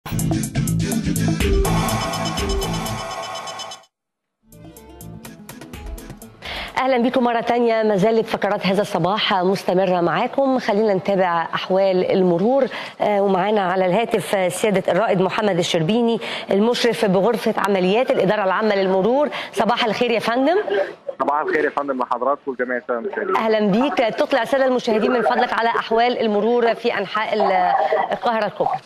اهلا بكم مره تانية ما زالت فقرات هذا الصباح مستمره معاكم خلينا نتابع احوال المرور آه، ومعانا على الهاتف سياده الرائد محمد الشربيني المشرف بغرفه عمليات الاداره العامه للمرور صباح الخير يا فندم صباح الخير يا فندم لحضراتكم وجميع الساده المشاهدين اهلا بيك تطلع الساده المشاهدين من فضلك على احوال المرور في انحاء ال- القاهره الكبرى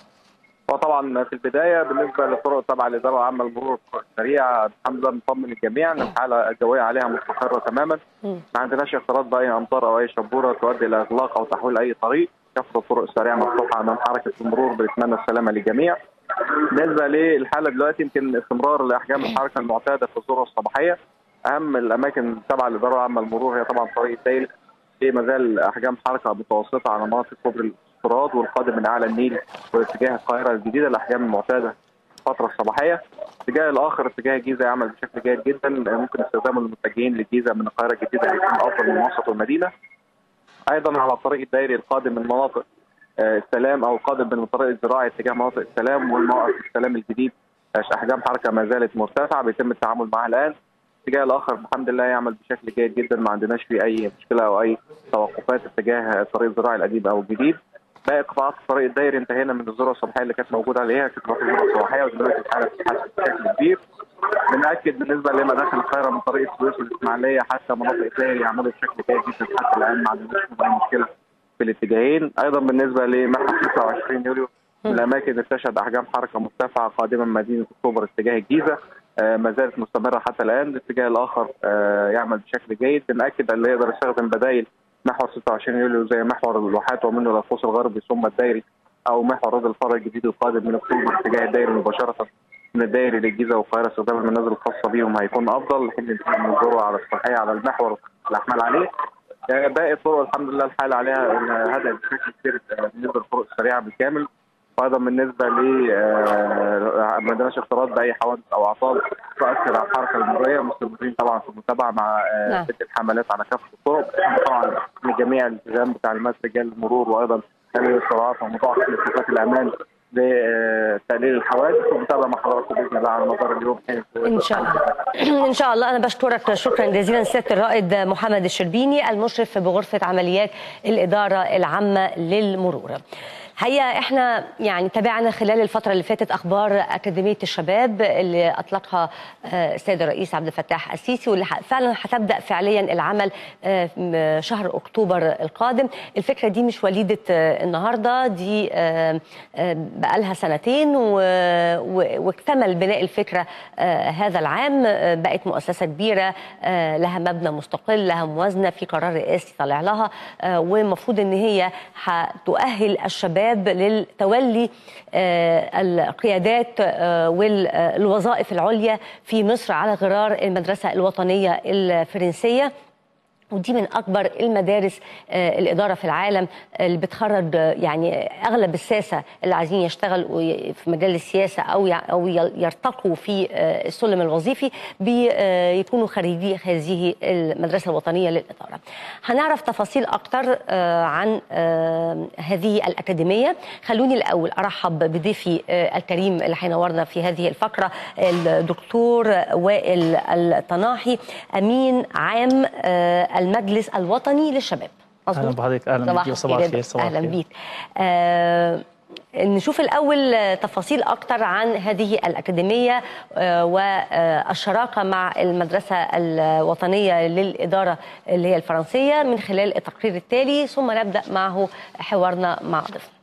وطبعا في البدايه بالنسبه للطرق التابعه للاداره العامه للمرور السريع الحمد لله نطمن الجميع ان الحاله الجويه عليها مستقره تماما ما عندناش اختلاط باي امطار او اي شبوره تؤدي الى اغلاق او تحويل اي طريق كافه الطرق السريعه مفتوحه امام حركه المرور بنتمنى السلامه للجميع بالنسبه للحاله دلوقتي يمكن استمرار لاحجام الحركه المعتاده في الذروه الصباحيه اهم الاماكن التابعه للاداره العامه للمرور هي طبعا طريق الدايل في ما زال احجام حركه متوسطه على مناطق كوبري الاستراد والقادم من اعلى النيل واتجاه القاهره الجديده الاحجام المعتاده الفتره الصباحيه الاتجاه الاخر اتجاه الجيزه يعمل بشكل جيد جدا ممكن استخدامه للمتجهين للجيزه من القاهره الجديده يكون افضل من وسط المدينه ايضا على الطريق الدائري القادم من مناطق آه، السلام او القادم من الطريق الزراعي اتجاه مناطق السلام والموقف السلام الجديد آه، احجام حركه ما زالت مرتفعه بيتم التعامل معها الان الاتجاه الاخر الحمد لله يعمل بشكل جيد جدا ما عندناش فيه اي مشكله او اي توقفات اتجاه الطريق الزراعي القديم او الجديد باقي قطاعات الطريق الدائري انتهينا من الذروه الصباحيه اللي كانت موجوده عليها كانت الذروه الصباحيه ودلوقتي الحاله بتتحسن بشكل كبير بنأكد بالنسبه لمداخل القاهره من طريق السويس والاسماعيليه حتى مناطق الدائري يعملوا بشكل جيد جدا حتى الان ما عندناش اي مشكله في الاتجاهين ايضا بالنسبه لمحور 26 يوليو من الاماكن اللي تشهد احجام حركه مرتفعه قادمه من مدينه اكتوبر اتجاه الجيزه آه، ما زالت مستمره حتى الان الاتجاه الاخر آه، يعمل بشكل جيد بنأكد اللي يقدر يستخدم بدائل محور 26 يوليو زي محور الواحات ومنه للقوس الغربي ثم الدائري او محور رد الفرج الجديد القادم من اكتوبر اتجاه الدائري مباشره من الدائري للجيزه والقاهره استخدام المنازل الخاصه بهم هيكون افضل لحين انتهاء من الذروه على الصحيه على المحور الاحمال عليه آه، باقي الطرق الحمد لله الحال عليها إن هدأت بشكل كبير آه، بالنسبه للطرق السريعه بالكامل وايضا بالنسبه ل آه، ما عندناش اختلاط باي حوادث او اعطال تؤثر على الحركه المروريه مستمرين طبعا في المتابعه مع آه، نعم. بدء الحملات على كافه الطرق طبعا لجميع الالتزام بتعليمات رجال المرور وايضا تقليل السرعات ومضاعفه مسافات الامان لتقليل الحوادث ومتابعه مع حضراتكم باذن الله على مدار اليوم حين ان شاء الله ان شاء الله انا بشكرك شكرا جزيلا سياده الرائد محمد الشربيني المشرف بغرفه عمليات الاداره العامه للمرور حقيقة احنا يعني تابعنا خلال الفترة اللي فاتت اخبار اكاديمية الشباب اللي اطلقها آه، السيد الرئيس عبد الفتاح السيسي واللي ح- فعلا هتبدا فعليا العمل آه، م- شهر اكتوبر القادم، الفكرة دي مش وليدة آه، النهارده دي آه، آه، بقالها سنتين و- و- واكتمل بناء الفكرة آه، هذا العام آه، بقت مؤسسة كبيرة آه، لها مبنى مستقل لها موازنة في قرار رئاسي طالع لها آه، والمفروض ان هي هتؤهل الشباب للتولي آه، القيادات آه، والوظائف العليا في مصر على غرار المدرسة الوطنية الفرنسية ودي من اكبر المدارس آه، الاداره في العالم اللي بتخرج آه، يعني اغلب الساسه اللي عايزين يشتغلوا وي- في مجال السياسه او يع- او ي- يرتقوا في آه، السلم الوظيفي بيكونوا خريجي هذه المدرسه الوطنيه للاداره. هنعرف تفاصيل اكتر آه، عن آه، هذه الاكاديميه خلوني الاول ارحب بضيفي آه، الكريم اللي هينورنا في هذه الفقره الدكتور وائل الطناحي امين عام آه، المجلس الوطني للشباب اهلا مظبوط؟ بحضرتك اهلا صباح بيك وصباح الخير. الخير صباح اهلا الخير. بيك آه نشوف الاول آه، تفاصيل اكتر عن هذه الاكاديميه آه، والشراكه مع المدرسه الوطنيه للاداره اللي هي الفرنسيه من خلال التقرير التالي ثم نبدا معه حوارنا مع ضيفنا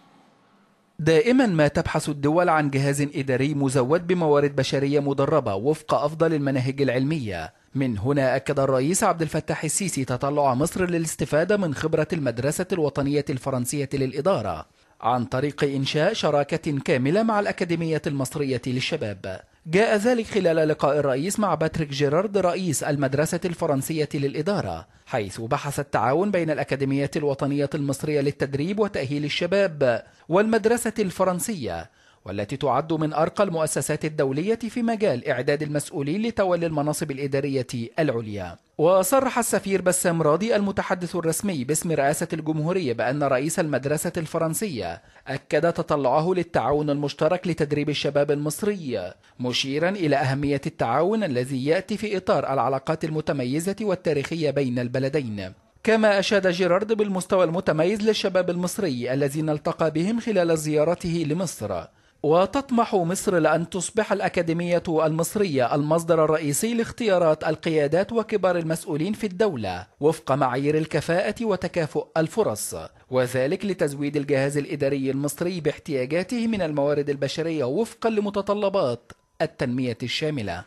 دائما ما تبحث الدول عن جهاز إداري مزود بموارد بشرية مدربة وفق أفضل المناهج العلمية من هنا أكد الرئيس عبد الفتاح السيسي تطلع مصر للاستفادة من خبرة المدرسة الوطنية الفرنسية للإدارة عن طريق إنشاء شراكة كاملة مع الأكاديمية المصرية للشباب جاء ذلك خلال لقاء الرئيس مع باتريك جيرارد رئيس المدرسة الفرنسية للإدارة حيث بحث التعاون بين الأكاديمية الوطنية المصرية للتدريب وتأهيل الشباب والمدرسة الفرنسية والتي تعد من أرقى المؤسسات الدولية في مجال إعداد المسؤولين لتولي المناصب الإدارية العليا وصرح السفير بسام راضي المتحدث الرسمي باسم رئاسة الجمهورية بأن رئيس المدرسة الفرنسية أكد تطلعه للتعاون المشترك لتدريب الشباب المصري مشيرا إلى أهمية التعاون الذي يأتي في إطار العلاقات المتميزة والتاريخية بين البلدين كما أشاد جيرارد بالمستوى المتميز للشباب المصري الذين التقى بهم خلال زيارته لمصر وتطمح مصر لأن تصبح الأكاديمية المصرية المصدر الرئيسي لاختيارات القيادات وكبار المسؤولين في الدولة وفق معايير الكفاءة وتكافؤ الفرص وذلك لتزويد الجهاز الإداري المصري باحتياجاته من الموارد البشرية وفقا لمتطلبات التنمية الشاملة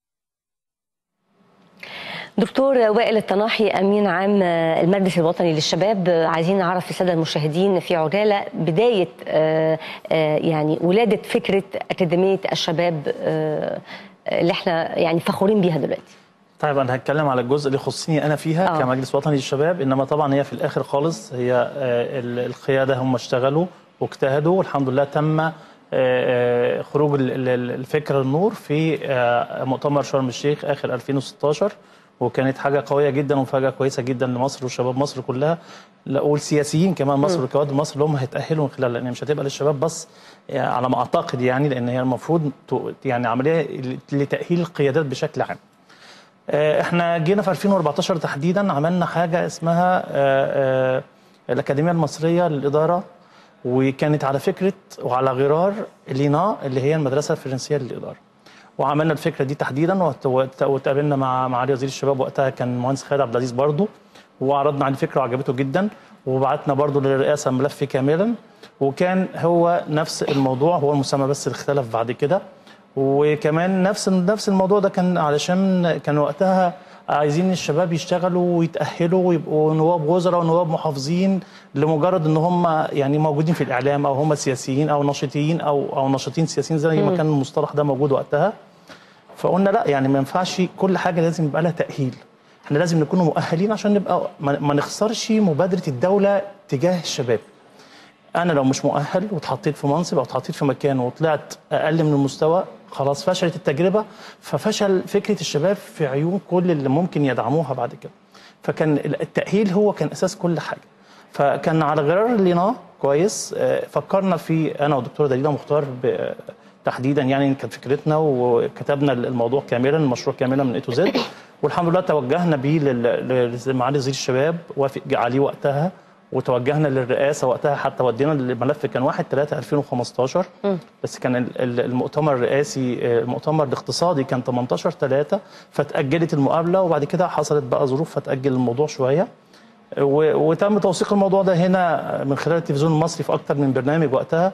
دكتور وائل الطناحي امين عام المجلس الوطني للشباب عايزين نعرف الساده المشاهدين في عجاله بدايه يعني ولاده فكره اكاديميه الشباب اللي احنا يعني فخورين بيها دلوقتي. طيب انا هتكلم على الجزء اللي يخصني انا فيها أوه. كمجلس وطني للشباب انما طبعا هي في الاخر خالص هي القياده هم اشتغلوا واجتهدوا والحمد لله تم خروج الفكره النور في مؤتمر شرم الشيخ اخر 2016 وكانت حاجه قويه جدا ومفاجاه كويسه جدا لمصر وشباب مصر كلها والسياسيين كمان مصر وكوادر مصر اللي هم هيتاهلوا من خلال لان مش هتبقى للشباب بس يعني على ما اعتقد يعني لان هي المفروض يعني عمليه لتاهيل القيادات بشكل عام. احنا جينا في 2014 تحديدا عملنا حاجه اسمها الاكاديميه المصريه للاداره وكانت على فكره وعلى غرار لينا اللي هي المدرسه الفرنسيه للاداره. وعملنا الفكره دي تحديدا وتقابلنا مع معالي وزير الشباب وقتها كان المهندس خالد عبد العزيز برضه وعرضنا عليه الفكره وعجبته جدا وبعتنا برضه للرئاسه ملف كاملا وكان هو نفس الموضوع هو المسمى بس اللي اختلف بعد كده وكمان نفس نفس الموضوع ده كان علشان كان وقتها عايزين الشباب يشتغلوا ويتاهلوا ويبقوا نواب وزراء ونواب محافظين لمجرد ان هم يعني موجودين في الاعلام او هم سياسيين او ناشطين او او ناشطين سياسيين زي ما كان المصطلح ده موجود وقتها فقلنا لا يعني ما ينفعش كل حاجه لازم يبقى لها تاهيل احنا لازم نكون مؤهلين عشان نبقى ما نخسرش مبادره الدوله تجاه الشباب انا لو مش مؤهل واتحطيت في منصب او اتحطيت في مكان وطلعت اقل من المستوى خلاص فشلت التجربه ففشل فكره الشباب في عيون كل اللي ممكن يدعموها بعد كده فكان التاهيل هو كان اساس كل حاجه فكان على غرار لينا كويس فكرنا في انا والدكتوره دليله مختار تحديدا يعني كانت فكرتنا وكتبنا الموضوع كاملا المشروع كاملا من اي تو زد والحمد لله توجهنا بيه لمعالي وزير الشباب وافق عليه وقتها وتوجهنا للرئاسه وقتها حتى ودينا الملف كان 1 3 2015 م. بس كان المؤتمر الرئاسي المؤتمر الاقتصادي كان 18 3 فتاجلت المقابله وبعد كده حصلت بقى ظروف فتاجل الموضوع شويه وتم توثيق الموضوع ده هنا من خلال التلفزيون المصري في اكتر من برنامج وقتها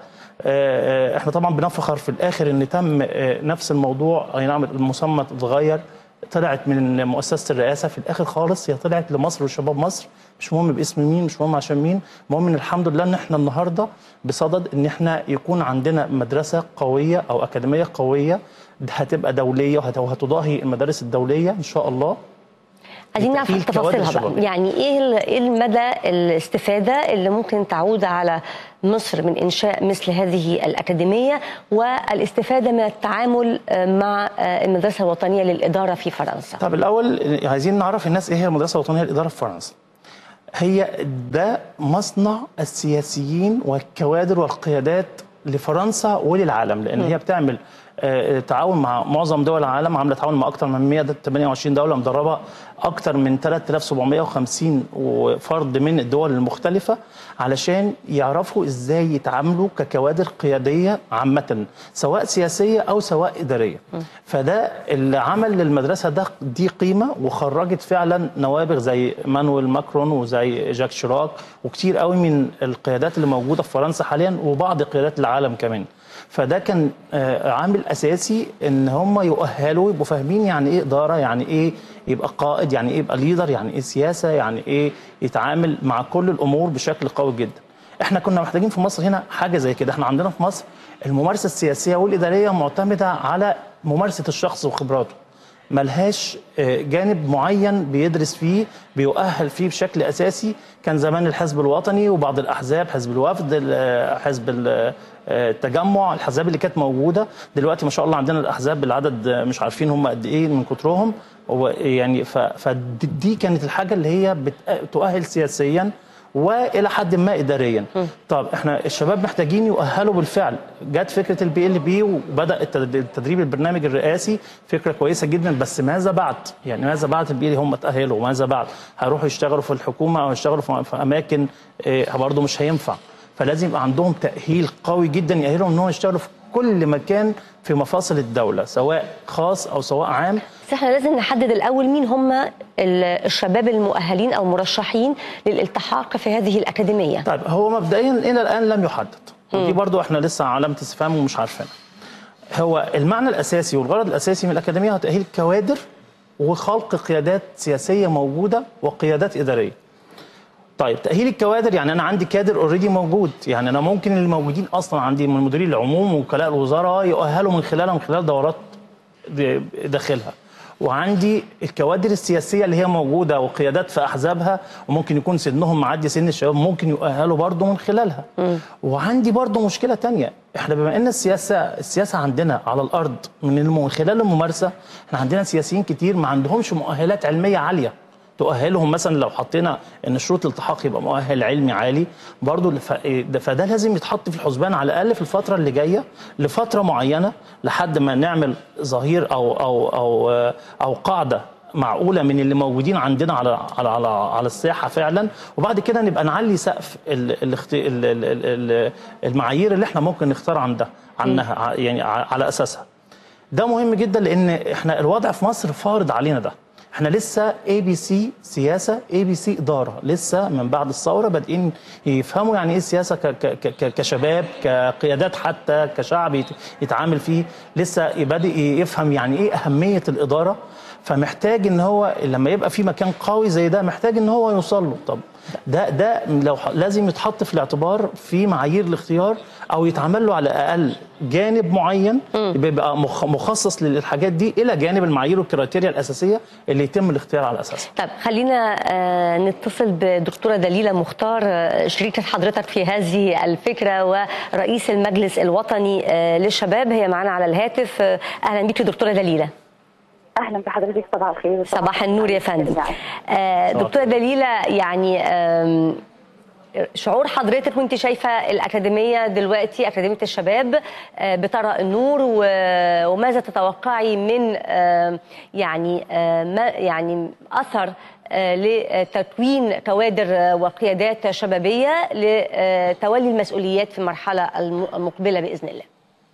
احنا طبعا بنفخر في الاخر ان تم نفس الموضوع اي نعم المسمى اتغير طلعت من مؤسسه الرئاسه في الاخر خالص هي طلعت لمصر وشباب مصر مش مهم باسم مين مش مهم عشان مين المهم ان الحمد لله ان احنا النهارده بصدد ان احنا يكون عندنا مدرسه قويه او اكاديميه قويه هتبقى دوليه وهتضاهي المدارس الدوليه ان شاء الله عايزين نعرف تفاصيلها بقى يعني ايه ايه المدى الاستفاده اللي ممكن تعود على مصر من انشاء مثل هذه الاكاديميه والاستفاده من التعامل مع المدرسه الوطنيه للاداره في فرنسا. طب الاول عايزين نعرف الناس ايه هي المدرسه الوطنيه للاداره في فرنسا. هي ده مصنع السياسيين والكوادر والقيادات لفرنسا وللعالم لان م. هي بتعمل تعاون مع معظم دول العالم عامله تعاون مع اكثر من 128 دوله مدربه اكثر من 3750 فرد من الدول المختلفه علشان يعرفوا ازاي يتعاملوا ككوادر قياديه عامه سواء سياسيه او سواء اداريه م. فده اللي عمل للمدرسه ده دي قيمه وخرجت فعلا نوابغ زي مانويل ماكرون وزي جاك شيراك وكتير قوي من القيادات اللي موجوده في فرنسا حاليا وبعض قيادات العالم كمان فده كان عامل اساسي ان هم يؤهلوا يبقوا فاهمين يعني ايه اداره يعني ايه يبقى قائد يعني ايه يبقى ليدر يعني ايه سياسه يعني ايه يتعامل مع كل الامور بشكل قوي جدا احنا كنا محتاجين في مصر هنا حاجه زي كده احنا عندنا في مصر الممارسه السياسيه والاداريه معتمده على ممارسه الشخص وخبراته ملهاش آه، جانب معين بيدرس فيه بيؤهل فيه بشكل اساسي كان زمان الحزب الوطني وبعض الاحزاب حزب الوفد ال- حزب ال- آه، التجمع الاحزاب اللي كانت موجوده دلوقتي ما شاء الله عندنا الاحزاب بالعدد آه، مش عارفين هم قد ايه من كترهم هو يعني ف- فدي كانت الحاجه اللي هي بت- تؤهل سياسيا والى حد ما اداريا طب احنا الشباب محتاجين يؤهلوا بالفعل جت فكره البي ال بي وبدا التد- التدريب البرنامج الرئاسي فكره كويسه جدا بس ماذا بعد يعني ماذا بعد البي هم تاهلوا ماذا بعد هيروحوا يشتغلوا في الحكومه او يشتغلوا في في اماكن آه، برضه مش هينفع فلازم يبقى عندهم تاهيل قوي جدا يأهلهم ان هم يشتغلوا في كل مكان في مفاصل الدوله سواء خاص او سواء عام بس احنا لازم نحدد الاول مين هم ال- الشباب المؤهلين او مرشحين للالتحاق في هذه الاكاديميه طيب هو مبدئيا الى الان لم يحدد ودي برضو احنا لسه علامه استفهام ومش عارفينها هو المعنى الاساسي والغرض الاساسي من الاكاديميه هو تاهيل كوادر وخلق قيادات سياسيه موجوده وقيادات اداريه طيب تاهيل الكوادر يعني انا عندي كادر اوريدي موجود يعني انا ممكن اللي موجودين اصلا عندي من مديرين العموم ووكلاء الوزاره يؤهلوا من خلالها من خلال دورات د- داخلها وعندي الكوادر السياسيه اللي هي موجوده وقيادات في احزابها وممكن يكون سنهم معدي سن الشباب ممكن يؤهلوا برضه من خلالها وعندي برضه مشكله تانية احنا بما ان السياسه السياسه عندنا على الارض من الم- من خلال الممارسه احنا عندنا سياسيين كتير ما عندهمش مؤهلات علميه عاليه تؤهلهم مثلا لو حطينا ان شروط الالتحاق يبقى مؤهل علمي عالي برضو ف- ده- فده لازم يتحط في الحسبان على الاقل في الفتره اللي جايه لفتره معينه لحد ما نعمل ظهير او او او او قاعده معقوله من اللي موجودين عندنا على على على, على الساحه فعلا وبعد كده نبقى نعلي سقف ال- الاخت- ال- ال- ال- ال- المعايير اللي احنا ممكن نختار عندها عنها ع- يعني ع- على اساسها ده مهم جدا لان احنا الوضع في مصر فارض علينا ده احنا لسه اي بي سي سياسه اي بي سي اداره لسه من بعد الثوره بادئين يفهموا يعني ايه السياسه ك ك ك كشباب كقيادات حتى كشعب يت- يتعامل فيه لسه بادئ يفهم يعني ايه اهميه الاداره فمحتاج ان هو لما يبقى في مكان قوي زي ده محتاج ان هو يوصل له طب ده ده لو ح- لازم يتحط في الاعتبار في معايير الاختيار او يتعمل له على الاقل جانب معين بيبقى مخ- مخصص للحاجات دي الى جانب المعايير والكريتيريا الاساسيه اللي يتم الاختيار على اساسها طيب خلينا آه، نتصل بدكتوره دليله مختار آه، شريكه حضرتك في هذه الفكره ورئيس المجلس الوطني آه، للشباب هي معنا على الهاتف آه، اهلا بك دكتوره دليله اهلا بحضرتك صباح الخير صباح النور يا فندم يعني. آه، دكتوره دليله يعني آم، شعور حضرتك وانت شايفه الاكاديميه دلوقتي اكاديميه الشباب آه، بترى النور و- وماذا تتوقعي من آم، يعني آه، ما يعني اثر آه، لتكوين كوادر آه، وقيادات شبابيه لتولي المسؤوليات في المرحله الم- المقبله باذن الله.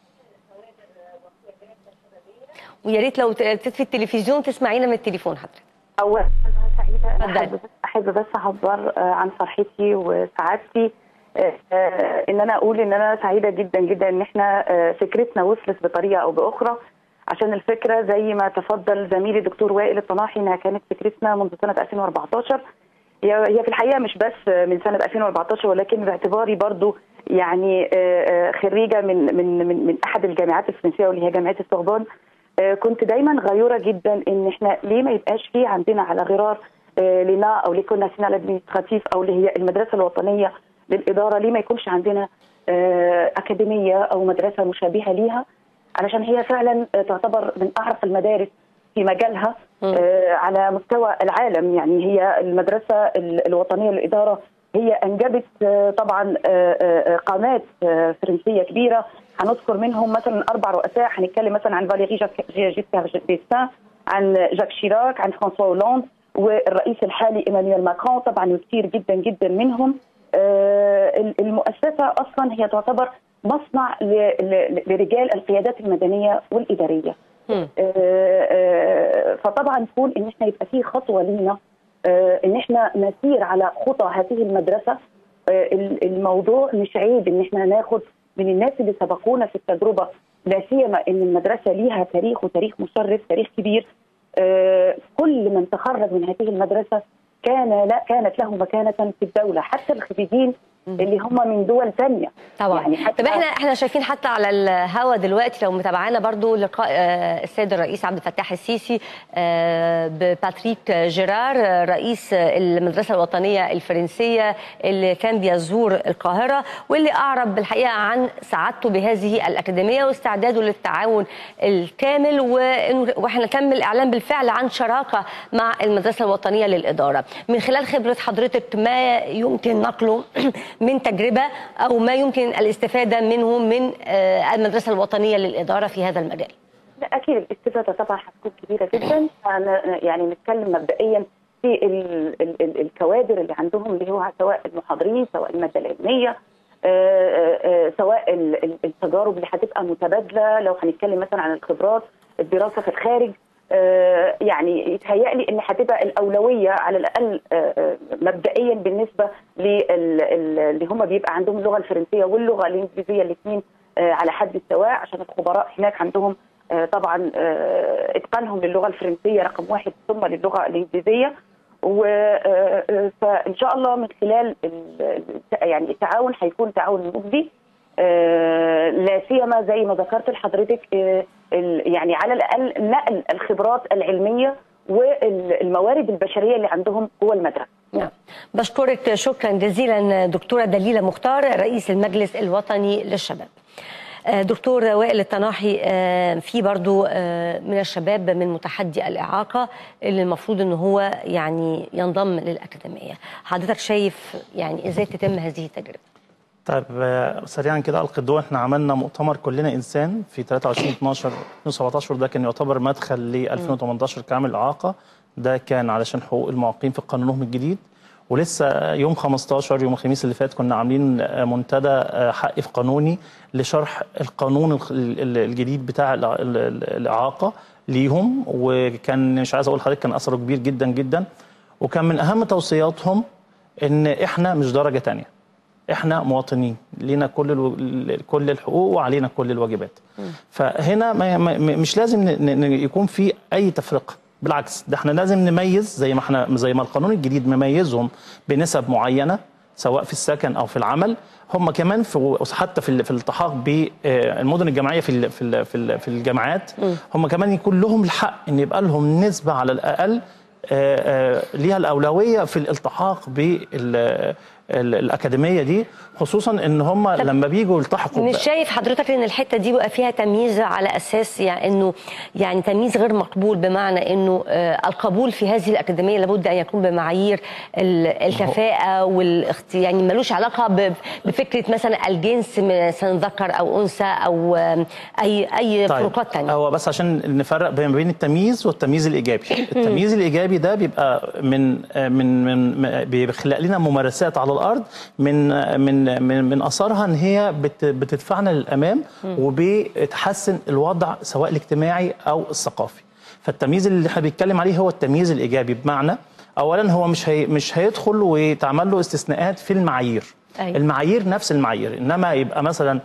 ويا ريت لو ت- تطفي التلفزيون تسمعينا من التليفون حضرتك. اولا انا سعيده أنا اتفضلي. احب بس احب بس اعبر آه، عن فرحتي وسعادتي آه، آه، ان انا اقول ان انا سعيده جدا جدا ان احنا آه، فكرتنا وصلت بطريقه او باخرى عشان الفكره زي ما تفضل زميلي الدكتور وائل الطناحي انها كانت فكرتنا منذ سنه 2014 هي هي في الحقيقه مش بس من سنه 2014 ولكن باعتباري برضو يعني آه، آه، خريجه من من من من احد الجامعات الفرنسيه واللي هي جامعه السوربون آه، كنت دايما غيوره جدا ان احنا ليه ما يبقاش في عندنا على غرار آه، لنا او ليكون ناسيونال ادمنستراتيف او اللي هي المدرسه الوطنيه للاداره ليه ما يكونش عندنا آه، اكاديميه او مدرسه مشابهه ليها علشان هي فعلا آه، تعتبر من اعرف المدارس في مجالها آه، على مستوى العالم يعني هي المدرسه ال- الوطنيه للاداره هي انجبت آه، طبعا آه، آه، قامات آه، فرنسيه كبيره هنذكر منهم مثلا اربع رؤساء هنتكلم مثلا عن فاليري جاك- جيسكار ديستان عن جاك شيراك عن فرانسوا هولاند والرئيس الحالي ايمانويل ماكرون طبعا وكثير جدا جدا منهم آه، المؤسسه اصلا هي تعتبر مصنع ل- ل- لرجال القيادات المدنيه والاداريه مم. آه، آه، فطبعا كون ان احنا يبقى في خطوه لينا آه، ان احنا نسير على خطى هذه المدرسه آه، ال- الموضوع مش عيب ان احنا ناخد من الناس اللي سبقونا في التجربه لا سيما ان المدرسه ليها تاريخ وتاريخ مشرف تاريخ كبير آه، كل من تخرج من هذه المدرسه كان لا كانت له مكانه في الدوله حتى الخريجين اللي هم من دول ثانيه طبعا يعني يعني حتى طب احنا احنا شايفين حتى على الهوا دلوقتي لو متابعانا برضو لقاء آه، السيد الرئيس عبد الفتاح السيسي آه، بباتريك جيرار آه، رئيس المدرسه الوطنيه الفرنسيه اللي كان بيزور القاهره واللي اعرب بالحقيقه عن سعادته بهذه الاكاديميه واستعداده للتعاون الكامل وإنه- واحنا تم الاعلان بالفعل عن شراكه مع المدرسه الوطنيه للاداره من خلال خبره حضرتك ما يمكن نقله من تجربه او ما يمكن الاستفاده منه من آه، المدرسه الوطنيه للاداره في هذا المجال لا اكيد الاستفاده طبعا هتكون كبيره جدا أنا يعني نتكلم مبدئيا في ال ال ال الكوادر اللي عندهم اللي هو سواء المحاضرين سواء الماده العلميه آه، آه، آه، سواء ال- ال- التجارب اللي هتبقى متبادله لو هنتكلم مثلا عن الخبرات الدراسه في الخارج آه، يعني يتهيألي ان هتبقى الاولويه على الاقل آه، آه، مبدئيا بالنسبه لل- ال- اللي هم بيبقى عندهم اللغه الفرنسيه واللغه الانجليزيه الاثنين على حد السواء عشان الخبراء هناك عندهم آه، طبعا آه، اتقانهم للغه الفرنسيه رقم واحد ثم للغه الانجليزيه و آه، آه، فان شاء الله من خلال ال- ال- يعني التعاون هيكون تعاون مجدي آه، لا سيما زي ما ذكرت لحضرتك آه، ال- يعني على الاقل نقل الخبرات العلميه والموارد البشريه اللي عندهم جوه المدرسه نعم بشكرك شكرا جزيلا دكتوره دليله مختار رئيس المجلس الوطني للشباب آه، دكتور وائل الطناحي آه، في برضو آه، من الشباب من متحدي الإعاقة اللي المفروض أنه هو يعني ينضم للأكاديمية حضرتك شايف يعني إزاي تتم هذه التجربة طيب آه، سريعا كده القي الضوء احنا عملنا مؤتمر كلنا انسان في 23 12 2017 ده كان يعتبر مدخل ل 2018 كامل اعاقه ده كان علشان حقوق المعاقين في قانونهم الجديد ولسه يوم 15 يوم الخميس اللي فات كنا عاملين آه، منتدى آه، حق في قانوني لشرح القانون الخ- ال- ال- الجديد بتاع الع- ال- ال- الاعاقه ليهم وكان مش عايز اقول لحضرتك كان اثره كبير جدا جدا وكان من اهم توصياتهم ان احنا مش درجه تانية احنا مواطنين لينا كل الو... كل الحقوق وعلينا كل الواجبات فهنا ما... ما... مش لازم ن... ن... يكون في اي تفرقه بالعكس ده احنا لازم نميز زي ما احنا زي ما القانون الجديد مميزهم بنسب معينه سواء في السكن او في العمل هم كمان في حتى في ال- في الالتحاق بالمدن الجامعيه في ال- في ال- في ال- في الجامعات هم كمان يكون لهم الحق ان يبقى لهم نسبه على الاقل آه، آه، ليها الاولويه في الالتحاق بالاكاديميه دي خصوصا ان هم لما بيجوا يلتحقوا مش ب- شايف حضرتك ان الحته دي بقى فيها تمييز على اساس يعني انه يعني تمييز غير مقبول بمعنى انه آه، القبول في هذه الاكاديميه لابد ان يكون بمعايير ال- الكفاءه والاختيار يعني ملوش علاقه ب- بفكره مثلا الجنس مثلا ذكر او انثى او آه، اي اي فروقات ثانيه هو بس عشان نفرق بين بين التمييز والتمييز الايجابي التمييز الايجابي ده بيبقى من من من من- بيخلق لنا ممارسات على الارض من من من, من اثارها ان هي بت بتدفعنا للامام وبتحسن الوضع سواء الاجتماعي او الثقافي فالتمييز اللي احنا بنتكلم عليه هو التمييز الايجابي بمعنى اولا هو مش هي مش هيدخل ويتعمل له استثناءات في المعايير أيوة. المعايير نفس المعايير انما يبقى مثلا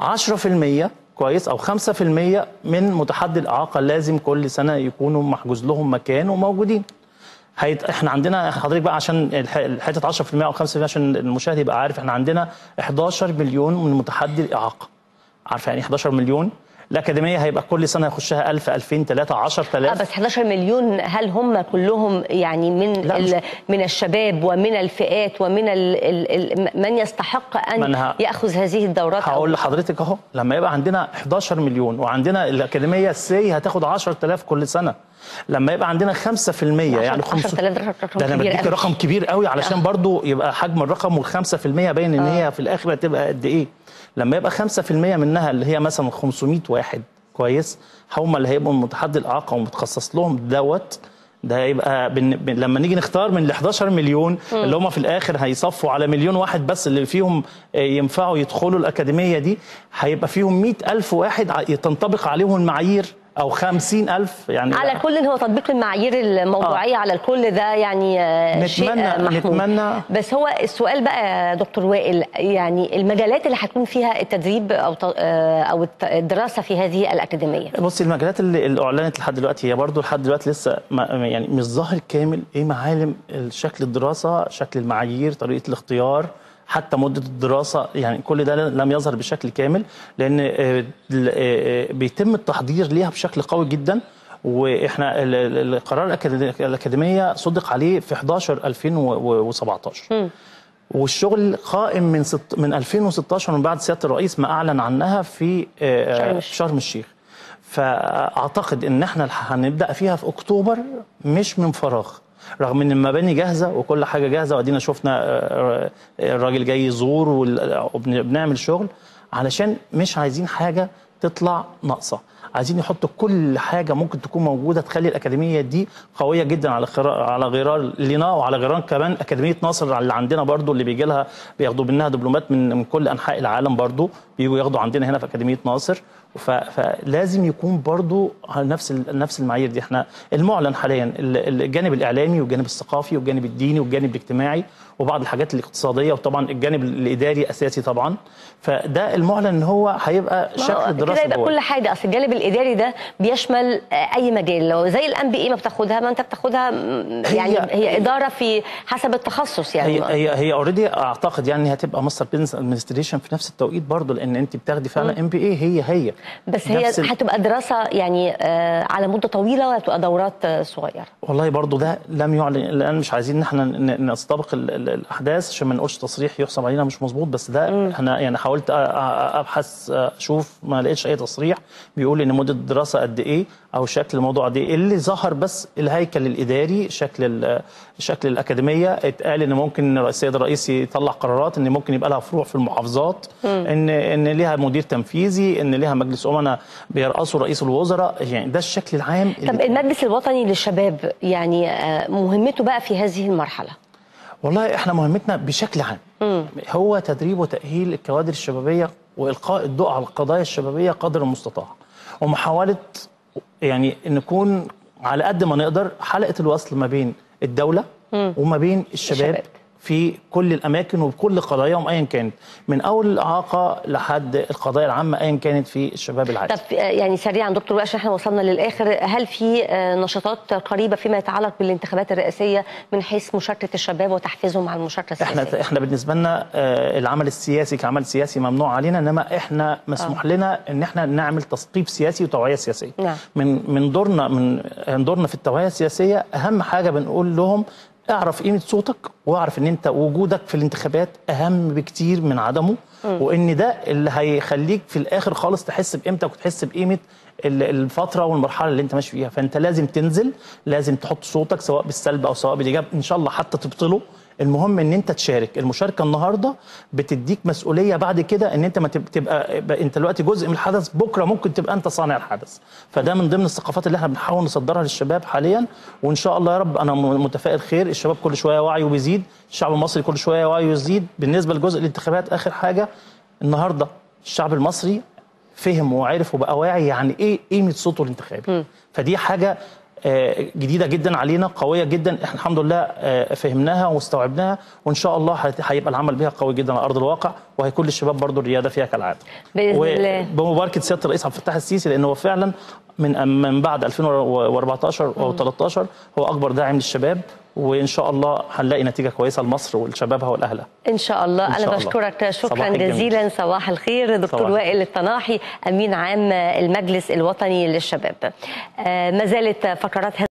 10% كويس او 5% من متحدي الاعاقه لازم كل سنه يكونوا محجوز لهم مكان وموجودين هيت... احنا عندنا حضرتك بقى عشان الح- حته 10% او 5% عشان المشاهد يبقى عارف احنا عندنا 11 مليون من متحدي الاعاقه عارفه يعني إيه 11 مليون الاكاديميه هيبقى كل سنه يخشها 1000 2000 3 اه 10000 بس 11 مليون هل هم كلهم يعني من لا، مش- ال من الشباب ومن الفئات ومن ال ال ال من يستحق ما ان أنا ه- ياخذ هذه الدورات أو- هقول لحضرتك اهو لما يبقى عندنا 11 مليون وعندنا الاكاديميه السي هتاخد 10000 كل سنه لما يبقى عندنا 5% يعني 10000 ده رقم ده انا كبير بديك قوي. رقم كبير قوي علشان برضو يبقى حجم الرقم وال5% باين ان هي في الاخر هتبقى قد ايه لما يبقى 5% منها اللي هي مثلا 500 واحد كويس هم اللي هيبقوا من متحدي الاعاقه ومتخصص لهم دوت ده هيبقى بن... بن... لما نيجي نختار من ال 11 مليون اللي هم في الاخر هيصفوا على مليون واحد بس اللي فيهم آه، ينفعوا يدخلوا الاكاديميه دي هيبقى فيهم 100 الف واحد ع- تنطبق عليهم المعايير او 50 الف يعني على كل هو تطبيق المعايير الموضوعيه على الكل ده يعني آه، شيء نتمنى- آه، محمود نتمنى- بس هو السؤال بقى يا دكتور وائل يعني المجالات اللي هيكون فيها التدريب او ت- آه، او الت- الدراسه في هذه الاكاديميه بصي المجالات اللي, اللي اعلنت لحد دلوقتي هي برضو لحد دلوقتي لسه ما يعني مش ظاهر كامل ايه معالم شكل الدراسه شكل المعايير طريقه الاختيار حتى مده الدراسه يعني كل ده لم يظهر بشكل كامل لان آه، ال- آه، بيتم التحضير ليها بشكل قوي جدا واحنا ال- ال- القرار الأكاد- الاكاديميه صدق عليه في 11 2017 والشغل قائم من ست من 2016 من بعد سياده الرئيس ما اعلن عنها في آه، شرم الشيخ. شرم الشيخ فاعتقد ان احنا هنبدا فيها في اكتوبر مش من فراغ رغم ان المباني جاهزه وكل حاجه جاهزه وادينا شفنا آه، آه، الراجل جاي يزور وال- وبنعمل شغل علشان مش عايزين حاجه تطلع ناقصه عايزين يحطوا كل حاجه ممكن تكون موجوده تخلي الاكاديميه دي قويه جدا على خرا- على غرار لنا وعلى غرار كمان اكاديميه ناصر اللي عندنا برضو اللي بيجي لها بياخدوا منها دبلومات من من كل انحاء العالم برضو بيجوا ياخدوا عندنا هنا في اكاديميه ناصر ف- فلازم يكون برضو على نفس ال- نفس المعايير دي احنا المعلن حاليا ال- الجانب الاعلامي والجانب الثقافي والجانب الديني والجانب الاجتماعي وبعض الحاجات الاقتصاديه وطبعا الجانب الاداري اساسي طبعا فده المعلن ان هو هيبقى ما شكل هو الدراسه كده يبقى جوه. كل حاجه اصل الجانب الاداري ده بيشمل آه، اي مجال لو زي الام بي اي ما بتاخدها ما انت بتاخدها م، يعني هي- هي اداره في حسب التخصص يعني هي هي هي اوريدي اعتقد يعني انها هتبقى ماستر بزنس ادمنستريشن في نفس التوقيت برضه لان انت بتاخدي فعلا ام بي اي هي هي بس هي نفس ال- هتبقى دراسه يعني آه، على مده طويله ولا بتبقى دورات آه، صغيره والله برضو ده لم يعلن الان مش عايزين ان احنا ن- نستبق ال- ال- الاحداث عشان ما نقولش تصريح يحسب علينا مش مظبوط بس ده انا يعني حاولت أ- أ- ابحث اشوف ما لقيتش اي تصريح بيقول ان مده الدراسه قد ايه او شكل الموضوع قد ايه اللي ظهر بس الهيكل الاداري شكل ال- شكل الاكاديميه اتقال ان ممكن السيد الرئيس يطلع قرارات ان ممكن يبقى لها فروع في المحافظات ان ان ليها مدير تنفيذي ان ليها مجلس امناء بيرأسه رئيس الوزراء يعني ده الشكل العام اللي طب المجلس الوطني للشباب يعني آه، مهمته بقى في هذه المرحله والله احنا مهمتنا بشكل عام هو تدريب وتأهيل الكوادر الشبابية وإلقاء الضوء على القضايا الشبابية قدر المستطاع ومحاولة يعني نكون على قد ما نقدر حلقة الوصل ما بين الدولة وما بين الشباب, الشباب. في كل الاماكن وبكل قضاياهم ايا كانت من اول الاعاقه لحد القضايا العامه ايا كانت في الشباب العادي طب آه، يعني سريعا دكتور بقى عشان احنا وصلنا للاخر هل في آه، نشاطات قريبه فيما يتعلق بالانتخابات الرئاسيه من حيث مشاركه الشباب وتحفيزهم على المشاركه السياسيه؟ احنا احنا بالنسبه لنا آه، العمل السياسي كعمل سياسي ممنوع علينا انما احنا مسموح لنا ان احنا نعمل تثقيف سياسي وتوعيه سياسيه نعم. من من دورنا من من دورنا في التوعيه السياسيه اهم حاجه بنقول لهم اعرف قيمه صوتك واعرف ان انت وجودك في الانتخابات اهم بكتير من عدمه وان ده اللي هيخليك في الاخر خالص تحس بقيمتك وتحس بقيمه ال- الفتره والمرحله اللي انت ماشي فيها فانت لازم تنزل لازم تحط صوتك سواء بالسلب او سواء بالايجاب ان شاء الله حتى تبطله المهم ان انت تشارك المشاركه النهارده بتديك مسؤوليه بعد كده ان انت ما تب- تبقى بقى انت دلوقتي جزء من الحدث بكره ممكن تبقى انت صانع الحدث فده من ضمن الثقافات اللي احنا بنحاول نصدرها للشباب حاليا وان شاء الله يا رب انا م- متفائل خير الشباب كل شويه وعيه بيزيد الشعب المصري كل شويه وعيه يزيد بالنسبه لجزء الانتخابات اخر حاجه النهارده الشعب المصري فهم وعرف وبقى واعي يعني ايه قيمه صوته الانتخابي فدي حاجه آه، جديده جدا علينا قويه جدا احنا الحمد لله آه، فهمناها واستوعبناها وان شاء الله هت- هيبقى العمل بها قوي جدا على ارض الواقع وهيكون للشباب برضو الرياده فيها كالعاده بإذن الله. بمباركه سياده الرئيس عبد الفتاح السيسي لان هو فعلا من من بعد 2014 او 13 هو اكبر داعم للشباب وان شاء الله هنلاقي نتيجه كويسه لمصر ولشبابها والاهلها ان شاء الله إن انا شاء الله. بشكرك شكرا صباح الجميل. جزيلا صباح الخير دكتور صباح وائل الطناحي امين عام المجلس الوطني للشباب آه، ما زالت فقرات